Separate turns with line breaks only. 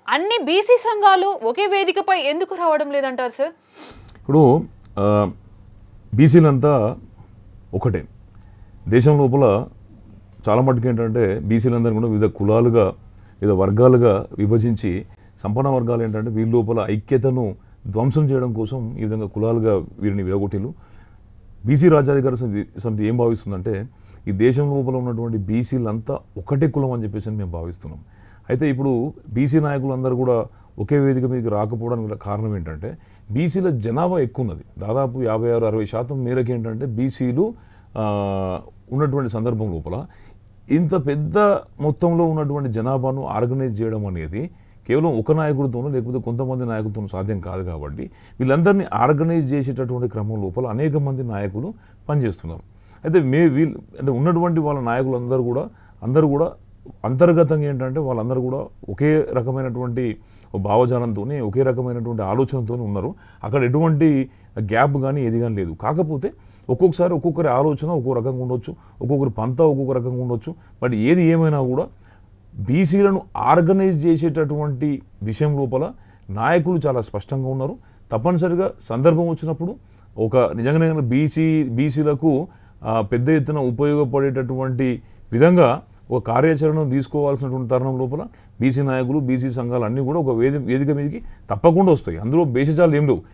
అన్ని బీసీ సంఘాలు ఒకే వేదికపై ఎందుకు రావడం లేదంటారు సార్
ఇప్పుడు ఆ, బీసీలంతా ఒకటే దేశం లోపల చాలా మటుకు ఏంటంటే బీసీలందరూ కూడా వివిధ కులాలుగా వివిధ వర్గాలుగా విభజించి సంపన్న వర్గాలు ఏంటంటే వీళ్ళ లోపల ఐక్యతను ధ్వంసం చేయడం కోసం ఈ విధంగా కులాలుగా వీరిని విడగొట్టిలు బీసీ రాజ్యాధికార సమితి సమితి ఏం భావిస్తుందంటే ఈ దేశం లోపల ఉన్నటువంటి బీసీలంతా ఒకటే కులం అని చెప్పేసి మేము భావిస్తున్నాం అయితే ఇప్పుడు బీసీ నాయకులందరూ కూడా ఒకే వేదిక మీదకి రాకపోవడానికి గల కారణం ఏంటంటే బీసీల జనాభా ఎక్కువ ఉన్నది దాదాపు యాభై ఆరు అరవై శాతం మేరకు ఏంటంటే బీసీలు ఉన్నటువంటి సందర్భం లోపల ఇంత పెద్ద మొత్తంలో ఉన్నటువంటి జనాభాను ఆర్గనైజ్ చేయడం అనేది కేవలం ఒక నాయకుడితోనో లేకపోతే కొంతమంది నాయకులతోనో సాధ్యం కాదు కాబట్టి వీళ్ళందరినీ ఆర్గనైజ్ చేసేటటువంటి క్రమం లోపల అనేక మంది నాయకులు పనిచేస్తున్నారు అయితే మే వీళ్ళు అంటే ఉన్నటువంటి వాళ్ళ నాయకులందరూ కూడా అందరూ కూడా అంతర్గతంగా ఏంటంటే వాళ్ళందరూ కూడా ఒకే రకమైనటువంటి భావజాలంతో ఒకే రకమైనటువంటి ఆలోచనతో ఉన్నారు అక్కడ ఎటువంటి గ్యాప్ కానీ ఏది కానీ లేదు కాకపోతే ఒక్కొక్కసారి ఒక్కొక్కరి ఆలోచన ఒక్కో రకంగా ఉండొచ్చు ఒక్కొక్కరి పంత ఒక్కొక్క రకంగా ఉండొచ్చు బట్ ఏది ఏమైనా కూడా బీసీలను ఆర్గనైజ్ చేసేటటువంటి విషయం లోపల నాయకులు చాలా స్పష్టంగా ఉన్నారు తప్పనిసరిగా సందర్భం వచ్చినప్పుడు ఒక నిజంగానే బీసీ బీసీలకు ఆ, పెద్ద ఎత్తున ఉపయోగపడేటటువంటి విధంగా ఒక కార్యాచరణ తీసుకోవాల్సినటువంటి తరుణం లోపల బీసీ నాయకులు బీసీ సంఘాలు అన్నీ కూడా ఒక వేది వేదిక మీదకి తప్పకుండా వస్తాయి అందులో బేసిజాలు ఏం లేవు